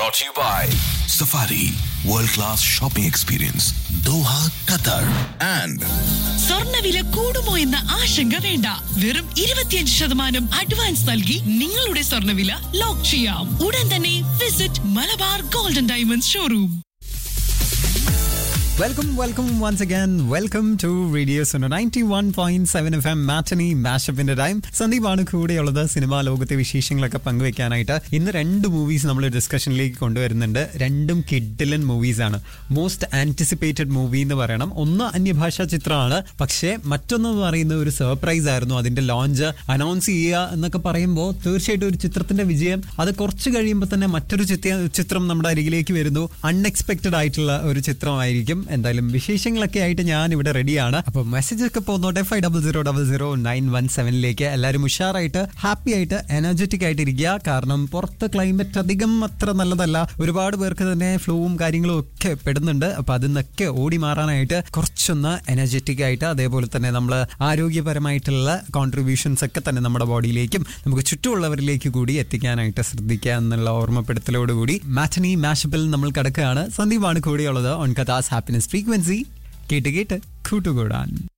brought to you by Safari World Class Shopping Experience Doha, Qatar and സ്വർണ്ണവില കൂടുമോ എന്ന ആശങ്ക വേണ്ട വെറും ഇരുപത്തിയഞ്ച് ശതമാനം അഡ്വാൻസ് നൽകി നിങ്ങളുടെ സ്വർണ്ണവില ലോക്ക് ചെയ്യാം ഉടൻ തന്നെ visit Malabar golden diamonds showroom welcome welcome once again welcome to radio Suno ninety one point seven F M matinee മാഷപ്പിന്റെ ടൈം സന്ദീപാണ് കൂടെയുള്ളത് സിനിമാ ലോകത്തെ വിശേഷങ്ങളൊക്കെ പങ്കുവെക്കാനായിട്ട് ഇന്ന് രണ്ട് മൂവീസ് നമ്മൾ ഡിസ്കഷനിലേക്ക് കൊണ്ടുവരുന്നുണ്ട് രണ്ടും കിഡിലൻ മൂവീസ് ആണ് മോസ്റ്റ് ആന്റിസിപ്പേറ്റഡ് മൂവി എന്ന് പറയണം ഒന്ന് അന്യഭാഷാ ചിത്രമാണ് പക്ഷേ മറ്റൊന്ന് പറയുന്ന ഒരു സർപ്രൈസ് ആയിരുന്നു അതിന്റെ ലോഞ്ച് അനൗൺസ് ചെയ്യുക എന്നൊക്കെ പറയുമ്പോൾ തീർച്ചയായിട്ടും ഒരു ചിത്രത്തിന്റെ വിജയം അത് കുറച്ച് കഴിയുമ്പോൾ തന്നെ മറ്റൊരു ചിത്ര ചിത്രം നമ്മുടെ അരികിലേക്ക് വരുന്നു അൺഎക്സ്പെക്ടഡ് ആയിട്ടുള്ള ഒരു ചിത്രമായിരിക്കും എന്തായാലും വിശേഷങ്ങളൊക്കെ ആയിട്ട് ഞാൻ ഇവിടെ റെഡിയാണ് അപ്പൊ മെസ്സേജ് ഒക്കെ പോന്നോട്ടെ five double zero double zero nine one സെവനിലേക്ക് എല്ലാവരും ഉഷാറായിട്ട് ഹാപ്പി ആയിട്ട് എനർജറ്റിക് ആയിട്ട് ഇരിക്കുക കാരണം പുറത്ത് ക്ലൈമറ്റ് അധികം അത്ര നല്ലതല്ല ഒരുപാട് പേർക്ക് തന്നെ ഫ്ലൂവും കാര്യങ്ങളും ഒക്കെ പെടുന്നുണ്ട് അപ്പൊ അതിൽ നിന്നൊക്കെ ഓടി മാറാനായിട്ട് കുറച്ചൊന്ന് എനർജറ്റിക് ആയിട്ട് അതേപോലെ തന്നെ നമ്മൾ ആരോഗ്യപരമായിട്ടുള്ള കോൺട്രിബ്യൂഷൻസ് ഒക്കെ തന്നെ നമ്മുടെ ബോഡിയിലേക്കും നമുക്ക് ചുറ്റുമുള്ളവരിലേക്ക് കൂടി എത്തിക്കാനായിട്ട് ശ്രദ്ധിക്കുക എന്നുള്ള ഓർമ്മപ്പെടുത്തലോടുകൂടി മാറ്റനി മാഷപ്പിൽ നമ്മൾ കിടക്കുകയാണ് സന്ദീപാണ് കൂടിയുള്ളത് ഓൺ കഥാസ് ഹാപ്പിനെസ് ഫ്രീക്വൻസി കേട്ട് കേട്ട് കൂട്ടുകൂടാൻ